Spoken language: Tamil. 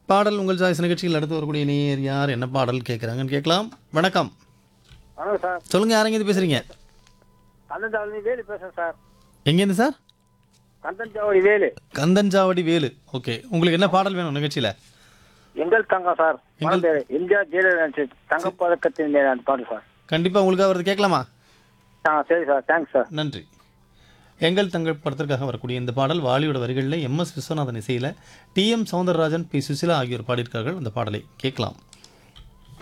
பாடல் உங்கள் சாய்ஸ் நிகழ்ச்சியில் அடுத்து வரக்கூடிய நேர் யார் என்ன பாடல் கேட்குறாங்கன்னு கேட்கலாம் வணக்கம் வணக்கம் சார் சொல்லுங்கள் யாரெங்க இது பேசுகிறீங்க கந்தன் சாவடி வேலு பேசுறேன் சார் எங்கேருந்து சார் கந்தன் சாவடி வேலு கந்தன்சாவடி வேலு ஓகே உங்களுக்கு என்ன பாடல் வேணும் நிகழ்ச்சியில் எங்கள் தங்கம் சார் படம் பேரு எம்ஜிஆர் ஜெயலலிதா நடிச்ச தங்கப்பதக்கத்தின் மேல அந்த பாடு சார் கண்டிப்பாக உங்களுக்காக வருது கேட்கலாமா ஆ சரி சார் தேங்க்ஸ் சார் நன்றி எங்கள் தங்கள் படத்திற்காக வரக்கூடிய இந்த பாடல் வாலியோட வரிகளில் எம் எஸ் விஸ்வநாதன் இசையில் T M Soundararajan P Susheela ஆகியோர் பாடியிருக்கார்கள் அந்த பாடலை கேட்கலாம்